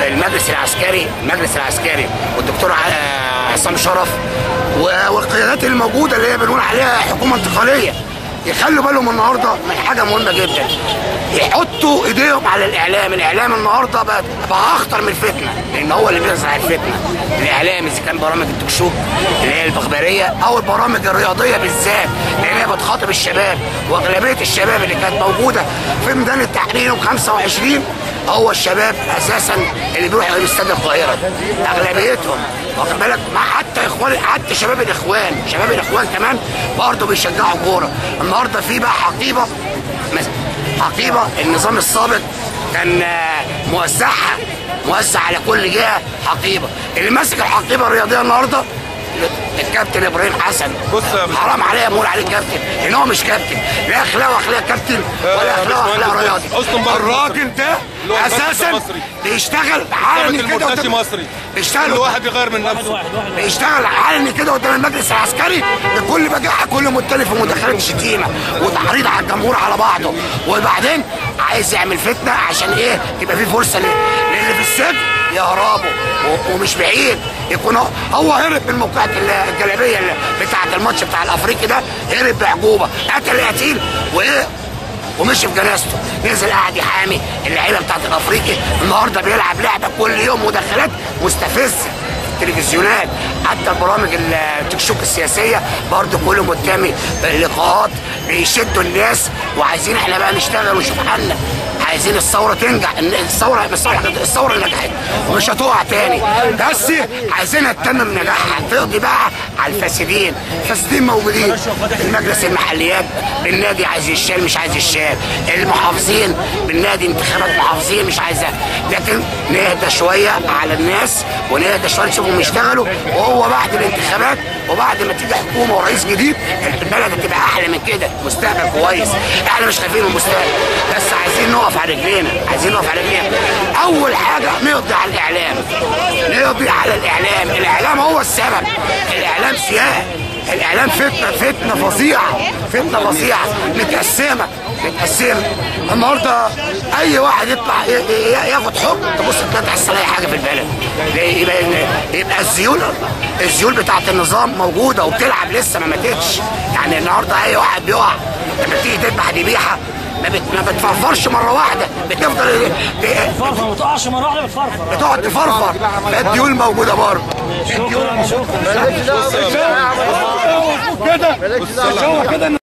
المجلس العسكري المجلس العسكري والدكتور ع- عصام شرف و- والقيادات الموجوده اللي هي بنقول عليها حكومه انتقاليه يخلوا بالهم النهارده من حاجه مهمه جدا يحطوا ايديهم على الاعلام الاعلام النهارده بقى, بقى اخطر من الفتنه لان هو اللي بيزرع الفتنه الاعلام اذا كان برامج التوك شو اللي هي الاخباريه او البرامج الرياضيه بالذات لان هي بتخاطب الشباب واغلبيه الشباب اللي كانت موجوده في ميدان التحرير يوم 25 هو الشباب اساسا اللي بيروحوا يوم استاد القاهره اغلبيتهم واخد بالك مع حتى اخوان حتى شباب الاخوان شباب الاخوان كمان برضه بيشجعوا كوره النهارده في بقى حقيبه مس- حقيبه النظام السابق كان آه، موزعها موزع على كل جهه حقيبه اللي ماسك الحقيبه الرياضيه النهارده الكابتن ابراهيم حسن بص يا باشا. حرام عليا اقول عليه كابتن لان هو مش كابتن لا اخلاق واخلاق كابتن ولا يا اخلاق واخلاق باشمهندس، رياضي أسطن بره الراجل ده اللي هو المركز اساسا المصري. بيشتغل ثابت علني كده المرتشي قدام- مصري بيشتغل كل واحد يغير من نفسه بيشتغل علني كده قدام المجلس العسكري بكل بجاحه كل متلف ومداخلات شتيمه وتحريض على الجمهور على بعضه وبعدين عايز يعمل فتنه عشان ايه تبقى في فرصه لل- للي في السجن يهربوا و- ومش بعيد يكون هو- هو هرب من موقعة ال- الجلابيه اللي بتاعه الماتش بتاع الافريقي ده هرب بعجوبه قتل القتيل وايه ومشي في جنازته نزل قاعد يحامي اللعيبه بتاعت الافريقي النهارده بيلعب لعبه كل يوم مداخلات مستفزه تلفزيونات حتى البرامج التيك شوك السياسيه برضه كله متهم لقاءات بيشدوا الناس وعايزين احنا بقى نشتغل ونشوف حالنا عايزين الثوره تنجح إن الثوره الثوره الثوره نجحت ومش هتقع تاني بس عايزينها تتمم نجاحها تقضي بقى على الفاسدين الفاسدين موجودين المجلس المحليات بالنادي عايز يشال مش عايز يشال المحافظين بالنادي انتخابات محافظين مش عايزة لكن نهدى شويه على الناس ونهدى شويه نشوفهم يشتغلوا وهو بعد الانتخابات وبعد ما تيجي حكومه ورئيس جديد البلد هتبقى احلى من كده مستقبل كويس احنا مش خايفين من المستقبل بس عايزين نقف على رجلينا عايزين نقف على رجلينا اول حاجه نقضي على الاعلام نقضي على الاعلام الاعلام هو السبب الاعلام سياق الاعلام فتنه فتنه فظيعه فتنه فظيعه متقسمه متقسمه النهارده اي واحد يطلع ي- ي- ياخد حكم تبص تلاقي تحصل اي حاجه في البلد ليه؟ يبقى يبقى الزيول الزيول بتاعت النظام موجوده وبتلعب لسه ما ماتتش يعني النهارده اي واحد بيقع لما تيجي تذبح ذبيحه ما, بت... ما بتفرفرش مره واحده بتفضل ت- فرفر ما تقعش مره واحده بتفرفر بتقعد تفرفر الديول موجوده برضه شكرا شكرا بص يا باشا.